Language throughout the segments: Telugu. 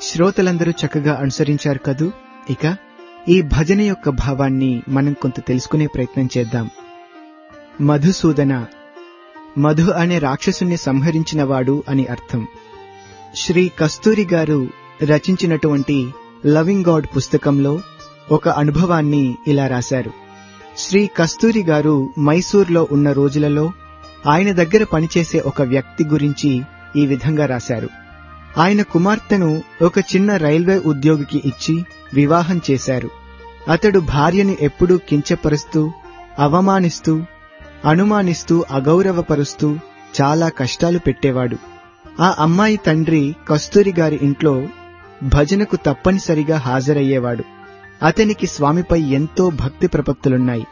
శ్రోతలందరూ చక్కగా అనుసరించారు కదూ ఇక ఈ భజన యొక్క భావాన్ని మనం కొంత తెలుసుకునే ప్రయత్నం చేద్దాం మధుసూదన మధు అనే రాక్షసుని సంహరించినవాడు అని అర్థం శ్రీ కస్తూరి గారు రచించినటువంటి లవింగ్ గాడ్ పుస్తకంలో ఒక అనుభవాన్ని ఇలా రాశారు శ్రీ కస్తూరి గారు మైసూర్లో ఉన్న రోజులలో ఆయన దగ్గర పనిచేసే ఒక వ్యక్తి గురించి ఈ విధంగా రాశారు ఆయన కుమార్తెను ఒక చిన్న రైల్వే ఉద్యోగికి ఇచ్చి వివాహం చేశారు అతడు భార్యని ఎప్పుడూ కించపరుస్తూ అవమానిస్తూ అనుమానిస్తూ అగౌరవపరుస్తూ చాలా కష్టాలు పెట్టేవాడు ఆ అమ్మాయి తండ్రి కస్తూరి గారి ఇంట్లో భజనకు తప్పనిసరిగా హాజరయ్యేవాడు అతనికి స్వామిపై ఎంతో భక్తి ప్రపత్తులున్నాయి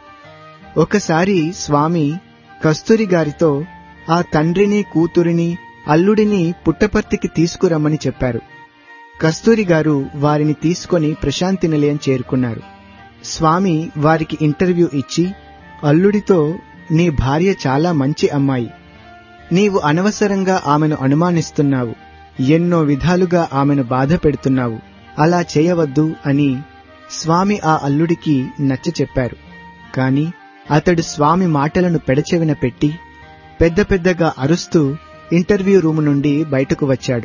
ఒకసారి స్వామి కస్తూరి గారితో ఆ తండ్రిని కూతురిని అల్లుడిని పుట్టపర్తికి తీసుకురమ్మని చెప్పారు కస్తూరి గారు వారిని తీసుకొని ప్రశాంతి నిలయం చేరుకున్నారు స్వామి వారికి ఇంటర్వ్యూ ఇచ్చి అల్లుడితో నీ భార్య చాలా మంచి అమ్మాయి నీవు అనవసరంగా ఆమెను అనుమానిస్తున్నావు ఎన్నో విధాలుగా ఆమెను బాధ పెడుతున్నావు అలా చేయవద్దు అని స్వామి ఆ అల్లుడికి నచ్చ చెప్పారు కాని అతడు స్వామి మాటలను పెడచెవిన పెట్టి పెద్ద పెద్దగా అరుస్తూ ఇంటర్వ్యూ రూము నుండి బయటకు వచ్చాడు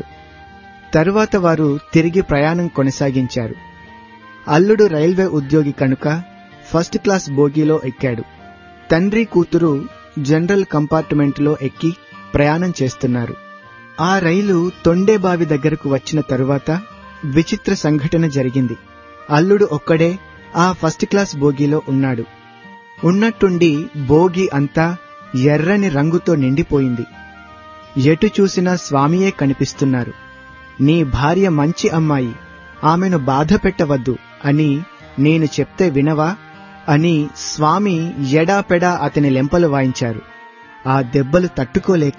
తరువాత వారు తిరిగి ప్రయాణం కొనసాగించారు అల్లుడు రైల్వే ఉద్యోగి కనుక ఫస్ట్ క్లాస్ బోగీలో ఎక్కాడు తండ్రి కూతురు జనరల్ కంపార్ట్మెంట్లో ఎక్కి ప్రయాణం చేస్తున్నారు ఆ రైలు తొండేబావి దగ్గరకు వచ్చిన తరువాత విచిత్ర సంఘటన జరిగింది అల్లుడు ఒక్కడే ఆ ఫస్ట్ క్లాస్ బోగీలో ఉన్నాడు ఉన్నట్టుండి బోగి అంతా ఎర్రని రంగుతో నిండిపోయింది ఎటు చూసినా స్వామియే కనిపిస్తున్నారు నీ భార్య మంచి అమ్మాయి ఆమెను బాధ పెట్టవద్దు అని నేను చెప్తే వినవా అని స్వామి ఎడాపెడా అతని లెంపలు వాయించారు ఆ దెబ్బలు తట్టుకోలేక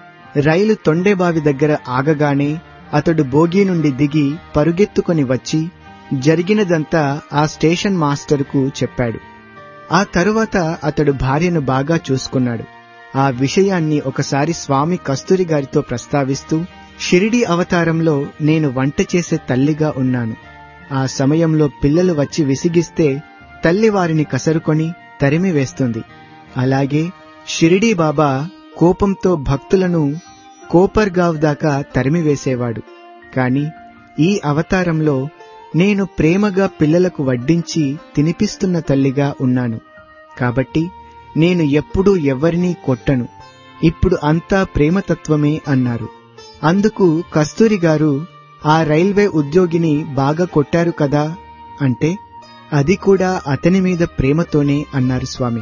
రైలు తొండేబావి దగ్గర ఆగగానే అతడు బోగి నుండి దిగి పరుగెత్తుకొని వచ్చి జరిగినదంతా ఆ స్టేషన్ మాస్టరుకు చెప్పాడు ఆ తరువాత అతడు భార్యను బాగా చూసుకున్నాడు ఆ విషయాన్ని ఒకసారి స్వామి కస్తూరి గారితో ప్రస్తావిస్తూ షిరిడి అవతారంలో నేను వంట చేసే తల్లిగా ఉన్నాను ఆ సమయంలో పిల్లలు వచ్చి విసిగిస్తే తల్లి వారిని కసరుకొని తరిమి వేస్తుంది అలాగే షిరిడీ బాబా కోపంతో భక్తులను కోపర్గావ్ దాకా తరిమివేసేవాడు కాని ఈ అవతారంలో నేను ప్రేమగా పిల్లలకు వడ్డించి తినిపిస్తున్న తల్లిగా ఉన్నాను కాబట్టి నేను ఎప్పుడూ ఎవ్వరినీ కొట్టను ఇప్పుడు అంతా ప్రేమతత్వమే అన్నారు అందుకు కస్తూరి గారు ఆ రైల్వే ఉద్యోగిని బాగా కొట్టారు కదా అంటే అది కూడా అతని మీద ప్రేమతోనే అన్నారు స్వామి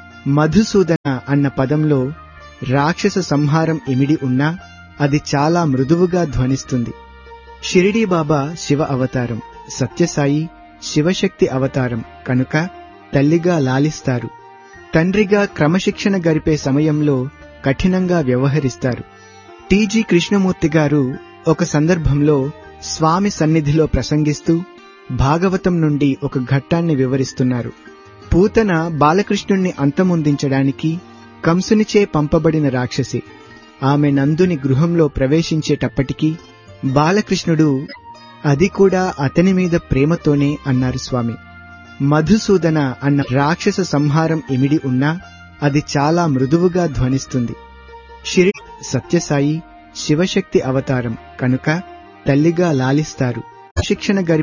మధుసూదన అన్న పదంలో రాక్షస సంహారం ఇమిడి ఉన్నా అది చాలా మృదువుగా ధ్వనిస్తుంది షిరిడీ బాబా శివ అవతారం సత్యసాయి శివశక్తి అవతారం కనుక తల్లిగా లాలిస్తారు తండ్రిగా క్రమశిక్షణ గరిపే సమయంలో కఠినంగా వ్యవహరిస్తారు టీజీ కృష్ణమూర్తి గారు ఒక సందర్భంలో స్వామి సన్నిధిలో ప్రసంగిస్తూ భాగవతం నుండి ఒక ఘట్టాన్ని వివరిస్తున్నారు పూతన బాలకృష్ణుణ్ణి అంతమొందించడానికి కంసునిచే పంపబడిన రాక్షసి ఆమె నందుని గృహంలో ప్రవేశించేటప్పటికీ బాలకృష్ణుడు అది కూడా అతని మీద ప్రేమతోనే అన్నారు స్వామి మధుసూదన అన్న రాక్షస సంహారం ఇమిడి ఉన్నా అది చాలా మృదువుగా ధ్వనిస్తుంది షిరి సత్యసాయి శివశక్తి అవతారం కనుక తల్లిగా లాలిస్తారు శిక్షణ గరి